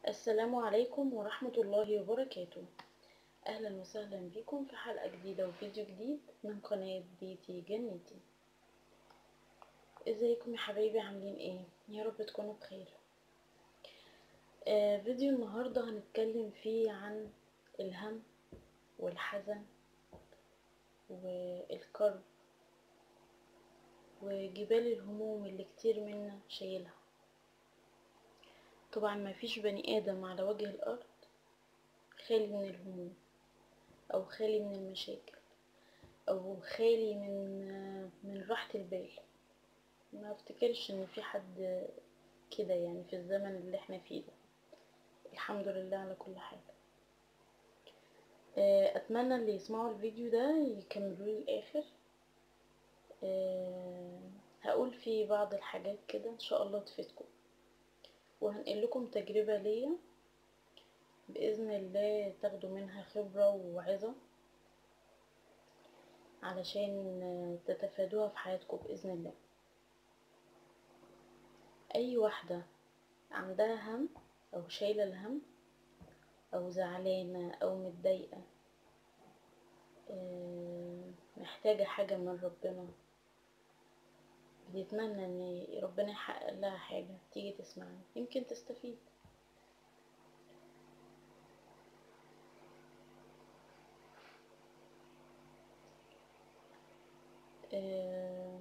السلام عليكم ورحمة الله وبركاته أهلا وسهلا بكم في حلقة جديدة وفيديو جديد من قناة بيتي جنتي ازيكم يا حبايبي عاملين ايه يا رب تكونوا بخير آه فيديو النهاردة هنتكلم فيه عن الهم والحزن والكرب وجبال الهموم اللي كتير منا شايلها طبعا ما فيش بني ادم على وجه الارض خالي من الهموم او خالي من المشاكل او خالي من من راحة البال ما افتكرش ان في حد كده يعني في الزمن اللي احنا فيه ده الحمد لله على كل حال اتمنى اللي يسمعوا الفيديو ده يكملوا لي الاخر هقول فيه بعض الحاجات كده ان شاء الله تفيدكم وهنقل لكم تجربة ليا بإذن الله تاخدوا منها خبرة وعظة علشان تتفادوها في حياتكم بإذن الله أي واحدة عندها هم أو شايلة الهم أو زعلانة أو متضايقة محتاجة حاجة من ربنا بتتمنى ان ربنا يحقق لها حاجة تيجي تسمعني يمكن تستفيد آه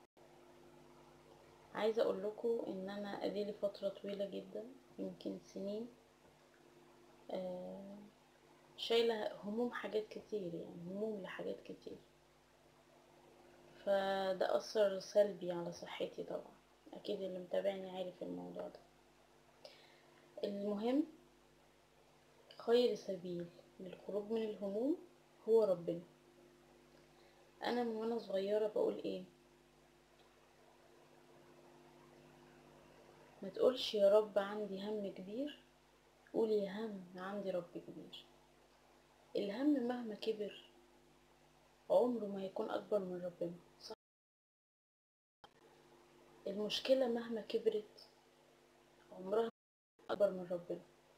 عايزة اقول لكم ان انا اديلي فترة طويلة جدا يمكن سنين آه شايلة هموم حاجات كتير يعني هموم لحاجات كتير فده أثر سلبي على صحتي طبعا أكيد اللي متابعني عارف الموضوع ده المهم خير سبيل للخروج من الهموم هو ربنا أنا من وأنا صغيرة بقول إيه ما تقولش يا رب عندي هم كبير قول يا هم عندي رب كبير الهم مهما كبر عمره ما هيكون أكبر من ربنا صح المشكلة مهما كبرت عمرها أكبر من ربنا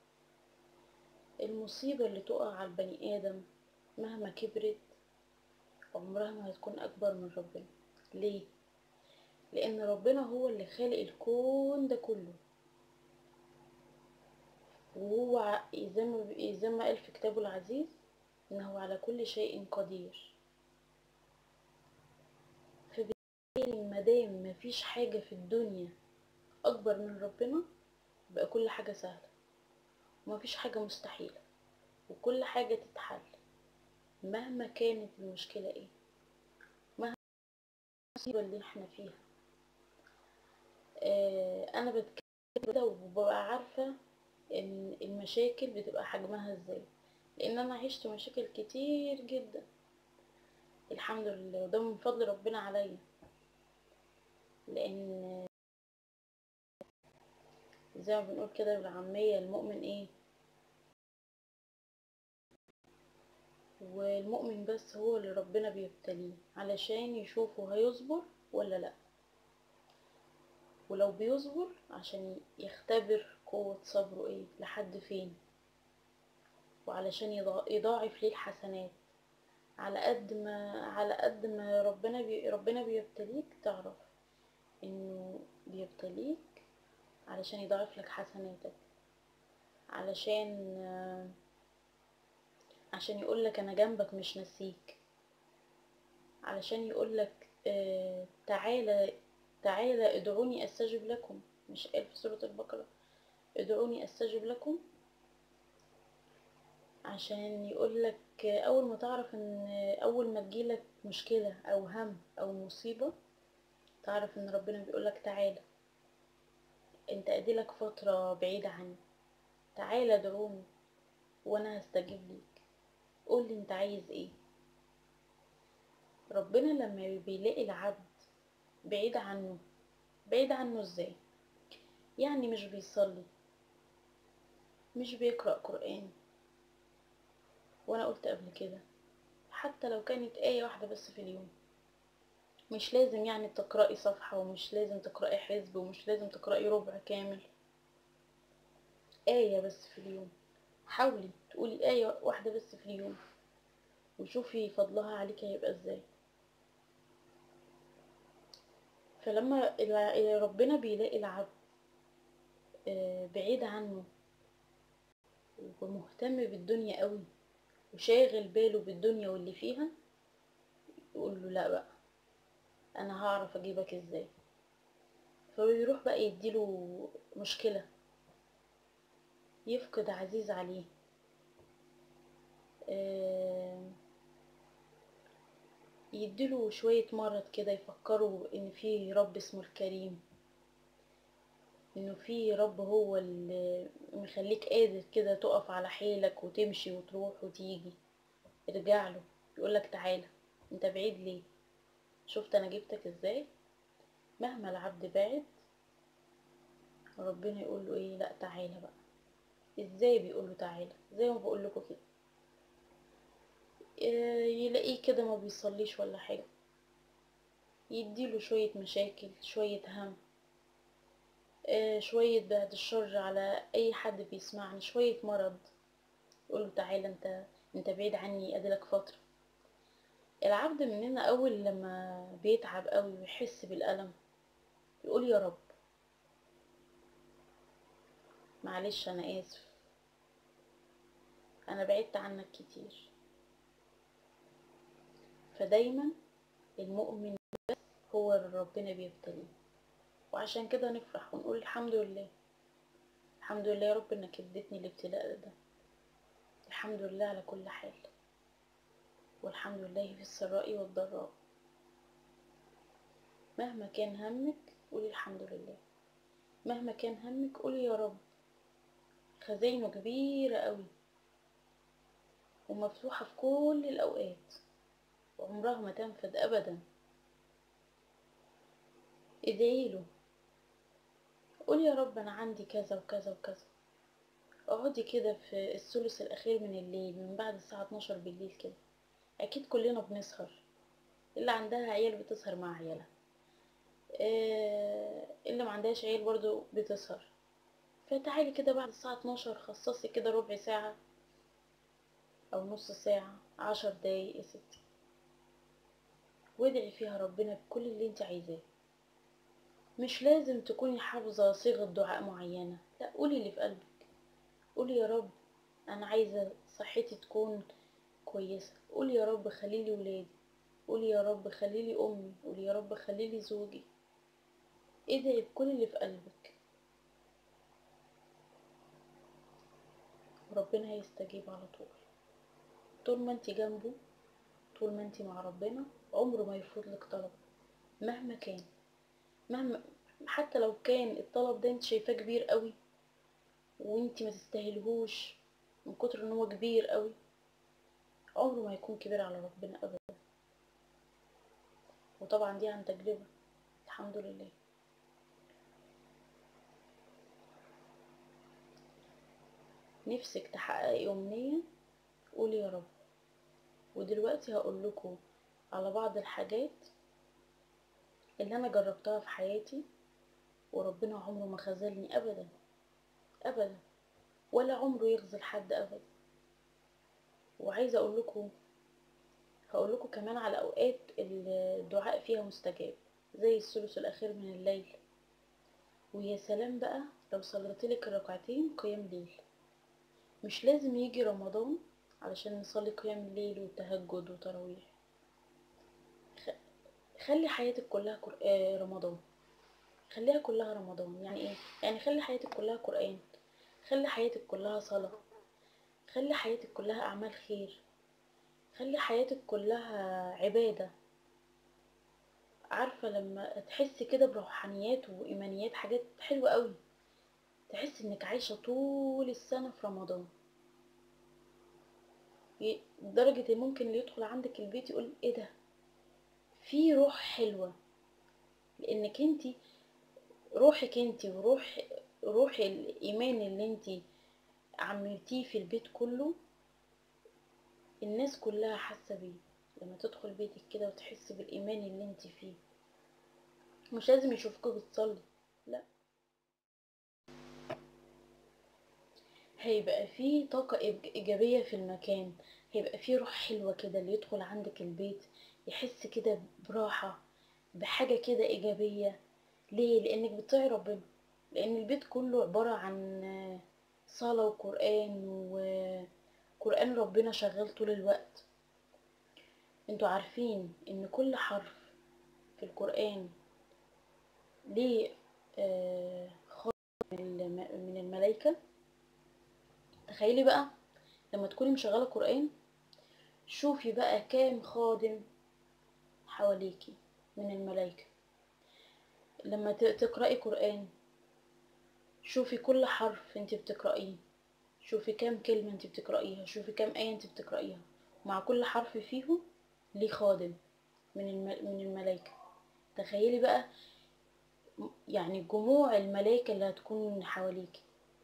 المصيبة اللي تقع على البني آدم مهما كبرت عمرها ما هتكون أكبر من ربنا ليه؟ لأن ربنا هو اللي خالق الكون ده كله وهو زي ما زي ما قال في كتابه العزيز إنه على كل شيء قدير مادام مفيش حاجة في الدنيا أكبر من ربنا بقى كل حاجة سهلة ومفيش حاجة مستحيلة وكل حاجة تتحل مهما كانت المشكلة ايه مهما المصيبة اللي احنا فيها آه أنا بتكلم كده وببقى عارفة إن المشاكل بتبقى حجمها ازاي لأن أنا عشت مشاكل كتير جدا الحمد لله وده من فضل ربنا عليا لان زي ما بنقول كده بالعامية المؤمن ايه والمؤمن بس هو اللي ربنا بيبتليه علشان يشوفه هيصبر ولا لا ولو بيصبر عشان يختبر قوة صبره ايه لحد فين وعلشان يضاعف ليه الحسنات على قد ما على قد ما ربنا بي ربنا بيبتليك تعرف انه بيبتليك علشان يضاعف لك حسناتك علشان عشان يقول لك انا جنبك مش نسيك علشان يقول لك تعالى تعالى ادعوني استجب لكم مش قال في سورة البقرة ادعوني استجب لكم عشان يقول لك اول ما تعرف ان اول ما تجيلك مشكلة او هم او مصيبة تعرف ان ربنا بيقولك تعالى انت اديلك فترة بعيدة عني تعالى ادعوني وانا هستجيب ليك قولي انت عايز ايه ربنا لما بيلاقي العبد بعيد عنه بعيد عنه ازاي يعني مش بيصلي مش بيقرأ قرآن وانا قلت قبل كده حتى لو كانت آية واحدة بس في اليوم مش لازم يعني تقرأي صفحة ومش لازم تقرأي حزب ومش لازم تقرأي ربع كامل آية بس في اليوم حاولي تقولي آية واحدة بس في اليوم وشوفي فضلها عليك هيبقى ازاي فلما الع- ربنا بيلاقي العبد آه، بعيد عنه ومهتم بالدنيا قوي وشاغل باله بالدنيا واللي فيها يقول له لا بقى انا هعرف اجيبك ازاي فبيروح بقى يديله مشكلة يفقد عزيز عليه آه، يديله شوية مرض كده يفكروا ان في رب اسمه الكريم انه في رب هو اللي مخليك قادر كده تقف على حيلك وتمشي وتروح وتيجي ارجع له يقولك تعالى انت بعيد ليه شفت انا جبتك ازاي مهما العبد بعد ربنا يقول له ايه لا تعالى بقى ازاي بيقول له تعالى زي ما بقول لكم كده آه، يلاقيه كده ما بيصليش ولا حاجه يديله شويه مشاكل شويه هم آه، شويه بعد الشر على اي حد بيسمعني شويه مرض يقول له تعالى انت انت بعيد عني اديلك فتره العبد مننا اول لما بيتعب قوي ويحس بالالم يقول يا رب معلش انا اسف انا بعدت عنك كتير فدايما المؤمن بس هو اللي ربنا بيبتليه وعشان كده نفرح ونقول الحمد لله الحمد لله يا رب انك اديتني الابتلاء ده الحمد لله على كل حال والحمد لله في السراء والضراء مهما كان همك قولي الحمد لله مهما كان همك قولي يا رب خزاينه كبيرة قوي ومفتوحة في كل الأوقات وعمرها ما تنفد أبدا ادعيله قولي يا رب أنا عندي كذا وكذا وكذا اقعدي كده في الثلث الأخير من الليل من بعد الساعة 12 بالليل كده أكيد كلنا بنسهر اللي عندها عيال بتسهر مع عيالها آه، اللي ما عندهاش عيال برضو بتسهر فتعالي كده بعد الساعة 12 خصصي كده ربع ساعة أو نص ساعة عشر دقايق يا ستي وادعي فيها ربنا بكل اللي انت عايزاه مش لازم تكوني حافظة صيغة دعاء معينة لا قولي اللي في قلبك قولي يا رب أنا عايزة صحتي تكون كويسة قولي يا رب خليلي ولادي قولي يا رب خليلي أمي قولي يا رب خليلي زوجي ادعي بكل اللي في قلبك وربنا هيستجيب على طول طول ما انت جنبه طول ما انت مع ربنا عمره ما يرفض لك طلب مهما كان مهما حتى لو كان الطلب ده انت شايفاه كبير قوي وانت ما تستاهلهوش من كتر ان هو كبير قوي عمره ما يكون كبير على ربنا ابدا وطبعا دي عن تجربة الحمد لله نفسك تحققي أمنية قولي يا رب ودلوقتي هقول لكم على بعض الحاجات اللي انا جربتها في حياتي وربنا عمره ما خذلني ابدا ابدا ولا عمره يخذل حد ابدا وعايزه اقول لكم هقول لكم كمان على اوقات الدعاء فيها مستجاب زي الثلث الاخير من الليل ويا سلام بقى لو صليتلك ركعتين قيام ليل مش لازم يجي رمضان علشان نصلي قيام الليل وتهجد وتراويح خ- خلي حياتك كلها قر- آه، رمضان خليها كلها رمضان يعني ايه يعني خلي حياتك كلها قرآن خلي حياتك كلها صلاة خلي حياتك كلها أعمال خير خلي حياتك كلها عبادة عارفة لما تحس كده بروحانيات وإيمانيات حاجات حلوة قوي تحس انك عايشة طول السنة في رمضان ي- لدرجة إن ممكن اللي يدخل عندك البيت يقول ايه ده في روح حلوة لانك انتي روحك انتي وروح روح الايمان اللي انتي عملتيه في البيت كله الناس كلها حاسة بيه لما تدخل بيتك كده وتحس بالايمان اللي انتي فيه مش لازم يشوفك بتصلي لا هيبقى فيه طاقة إيج- إيجابية في المكان هيبقى فيه روح حلوة كده اللي يدخل عندك البيت يحس كده براحة بحاجة كده إيجابية ليه؟ لأنك بتطيعي ربنا لأن البيت كله عبارة عن آه، صلاة وقرآن وقرآن ربنا شغال طول الوقت انتوا عارفين ان كل حرف في القرآن ليه آه، خاص من الم- من الملائكة تخيلي بقى لما تكوني مشغلة قرآن شوفي بقى كام خادم حواليكي من الملائكة لما ت- تقرأي قرآن شوفي كل حرف انت بتقرأيه شوفي كام كلمة انت بتقرأيها شوفي كام آية انت بتقرأيها مع كل حرف فيهم ليه خادم من الم... من الملائكة تخيلي بقى يعني جموع الملائكة اللي هتكون حواليكي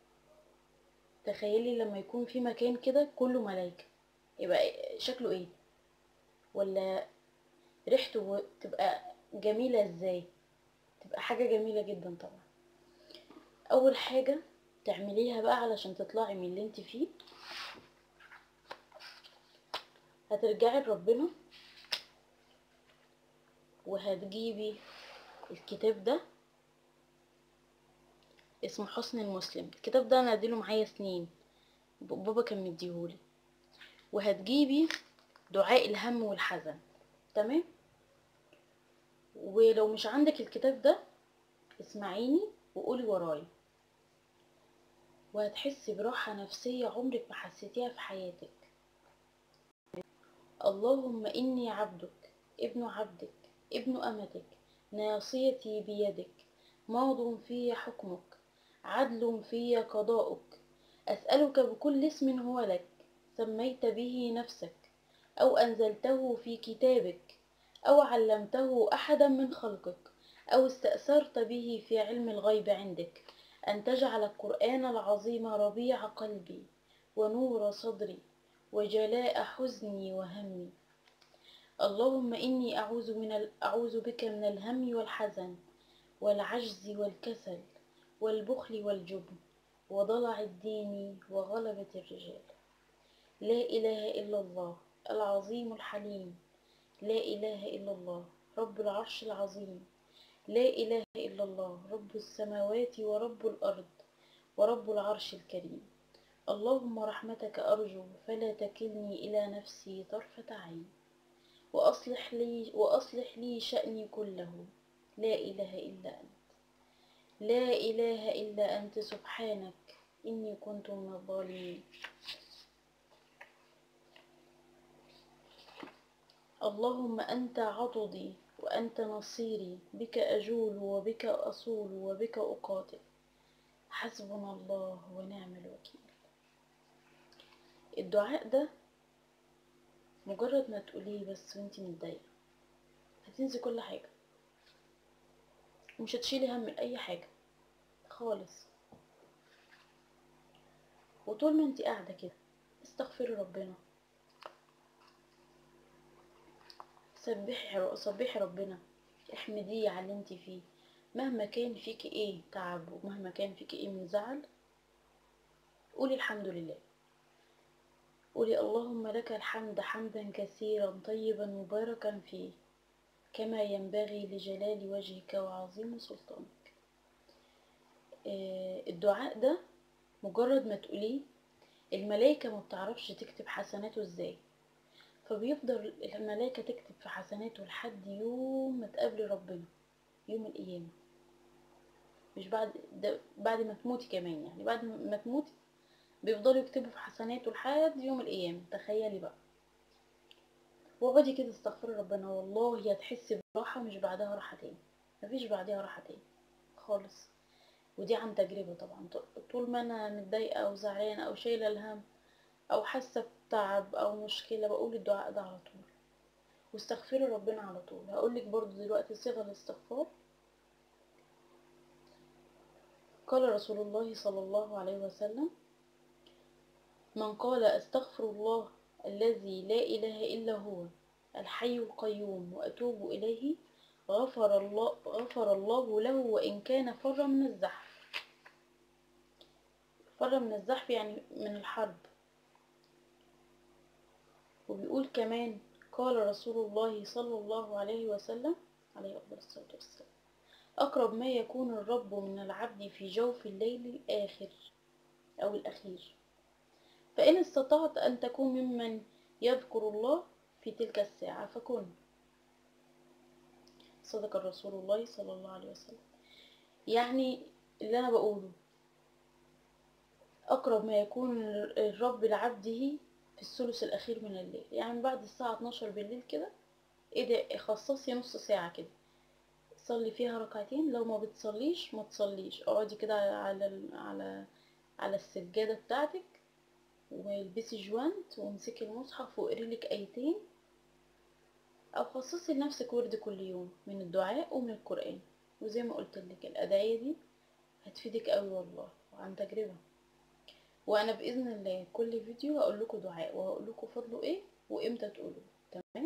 تخيلي لما يكون في مكان كده كله ملائكة يبقى شكله ايه ولا ريحته تبقى جميلة ازاي تبقى حاجة جميلة جدا طبعا اول حاجة تعمليها بقى علشان تطلعي من اللي انت فيه هترجعي لربنا وهتجيبي الكتاب ده اسمه حسن المسلم الكتاب ده انا اديله معايا سنين ب- بابا كان مديهولي وهتجيبي دعاء الهم والحزن تمام ولو مش عندك الكتاب ده اسمعيني وقولي ورايا وهتحسي براحة نفسية عمرك ما حسيتيها في حياتك اللهم إني عبدك ابن عبدك ابن أمتك ناصيتي بيدك ماض في حكمك عدل في قضاؤك أسألك بكل اسم هو لك سميت به نفسك أو أنزلته في كتابك أو علمته أحدا من خلقك أو استأثرت به في علم الغيب عندك أن تجعل القرآن العظيم ربيع قلبي ونور صدري وجلاء حزني وهمي اللهم إني أعوذ, من ال... أعوذ بك من الهم والحزن والعجز والكسل والبخل والجبن وضلع الدين وغلبة الرجال لا إله إلا الله العظيم الحليم لا إله إلا الله رب العرش العظيم لا إله إلا الله رب السماوات ورب الأرض ورب العرش الكريم اللهم رحمتك أرجو فلا تكلني إلى نفسي طرفة عين وأصلح لي, وأصلح لي شأني كله لا إله إلا أنت لا إله إلا أنت سبحانك إني كنت من الظالمين اللهم أنت عضدي وأنت نصيري بك أجول وبك أصول وبك أقاتل حسبنا الله ونعم الوكيل الدعاء ده مجرد ما تقوليه بس وانتي متضايقة هتنسي كل حاجة ومش هتشيلي هم من أي حاجة خالص وطول ما انتي قاعدة كده استغفري ربنا سبحي سبحي ربنا احمديه على اللي انت فيه مهما كان فيكي ايه تعب ومهما كان فيكي ايه من زعل قولي الحمد لله قولي اللهم لك الحمد حمدا كثيرا طيبا مباركا فيه كما ينبغي لجلال وجهك وعظيم سلطانك آه، الدعاء ده مجرد ما تقوليه الملائكة ما بتعرفش تكتب حسناته ازاي فبيفضل الملائكة تكتب في حسناته لحد يوم ما تقابلي ربنا يوم القيامة مش بعد ده بعد ما تموتي كمان يعني بعد ما تموتي بيفضلوا يكتبوا في حسناته لحد يوم القيامة تخيلي بقى واقعدي كده استغفري ربنا والله هتحسي براحة مش بعدها راحة تاني مفيش بعدها راحة تاني خالص ودي عن تجربة طبعا طول ما انا متضايقة او زعلانة او شايلة الهم او حاسة بتعب او مشكلة بقول الدعاء ده على طول واستغفري ربنا على طول هقولك برضو دلوقتي صيغة الاستغفار قال رسول الله صلى الله عليه وسلم من قال استغفر الله الذي لا إله إلا هو الحي القيوم وأتوب إليه غفر الله, غفر الله له وإن كان فر من الزحف فر فر من الزحف يعني من الحرب وبيقول كمان قال رسول الله صلى الله عليه وسلم عليه أفضل الصلاة والسلام أقرب ما يكون الرب من العبد في جوف الليل الآخر أو الأخير فإن استطعت أن تكون ممن يذكر الله في تلك الساعة فكن صدق الرسول الله صلى الله عليه وسلم يعني اللي أنا بقوله أقرب ما يكون الرب لعبده في الثلث الأخير من الليل يعني بعد الساعة 12 بالليل كده ايه ده خصصي نص ساعة كده صلي فيها ركعتين لو ما بتصليش ما تصليش اقعدي كده على ال- على على السجادة بتاعتك والبسي جوانت وامسكي المصحف واقري لك ايتين او خصصي لنفسك ورد كل يوم من الدعاء ومن القرآن وزي ما قلت لك الأدعية دي هتفيدك قوي والله وعن تجربة وانا باذن الله كل فيديو هقول لكم دعاء وهقول لكم فضله ايه وامتى تقولوا تمام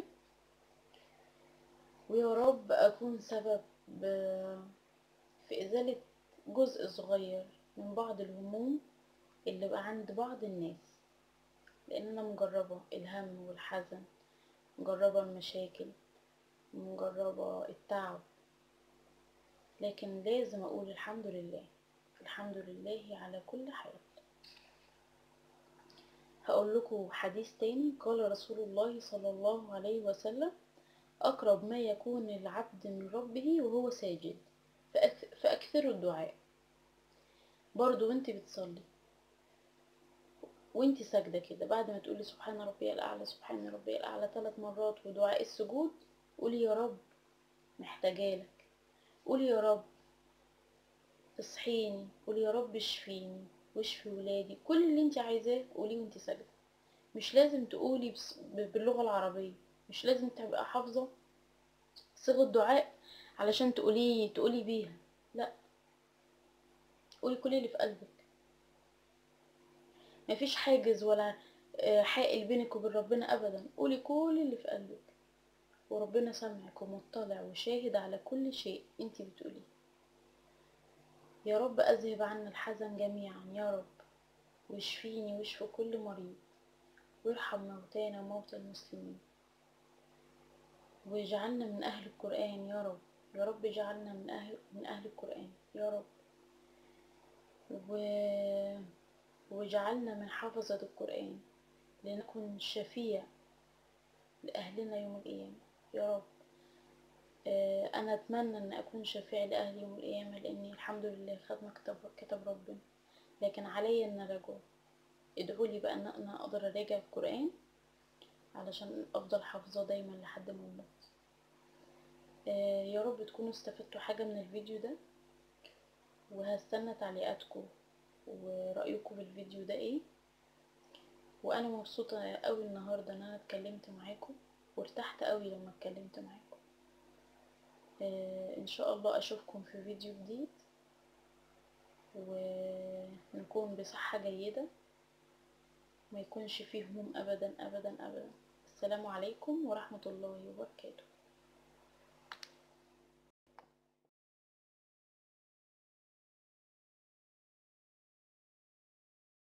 ويا رب اكون سبب ب- في ازاله جزء صغير من بعض الهموم اللي بقى عند بعض الناس لان انا مجربه الهم والحزن مجربه المشاكل مجربه التعب لكن لازم اقول الحمد لله الحمد لله على كل حال هقول لكم حديث تاني قال رسول الله صلى الله عليه وسلم أقرب ما يكون العبد من ربه وهو ساجد فأك- فأكثروا الدعاء برضو وانت بتصلي وانت ساجدة كده بعد ما تقولي سبحان ربي الأعلى سبحان ربي الأعلى ثلاث مرات ودعاء السجود قولي يا رب محتاجالك قولي يا رب اصحيني قولي يا رب اشفيني واشفي ولادي كل اللي انت عايزاه قوليه وانت ساجدة مش لازم تقولي بس- ب- باللغة العربية مش لازم تبقى حافظة صيغة دعاء علشان تقولي تقولي بيها لا قولي كل اللي في قلبك مفيش حاجز ولا آه، حائل بينك وبين ربنا ابدا قولي كل اللي في قلبك وربنا سامعك ومطلع وشاهد على كل شيء انت بتقوليه يا رب اذهب عنا الحزن جميعا يا رب واشفيني واشفي كل مريض وارحم موتانا وموتى المسلمين واجعلنا من أهل القرآن يا رب يا رب اجعلنا من أهل من أهل القرآن يا رب و... واجعلنا من حفظة القرآن لنكن شفيع لأهلنا يوم القيامة يا رب آه، أنا أتمنى أن أكون شفيع لأهلي يوم القيامة لأني الحمد لله خدمة كتاب, كتاب ربنا لكن عليا أن أراجعه ادعولي بقى أن أنا أقدر أراجع القرآن علشان أفضل حافظاه دايما لحد ما أموت آه، يا رب تكونوا استفدتوا حاجة من الفيديو ده وهستنى تعليقاتكم ورأيكم في الفيديو ده ايه وانا مبسوطة قوي النهاردة ان انا اتكلمت معاكم وارتحت قوي لما اتكلمت معاكم آه ان شاء الله اشوفكم في فيديو جديد ونكون بصحة جيدة ما يكونش فيه هموم ابدا ابدا ابدا السلام عليكم ورحمة الله وبركاته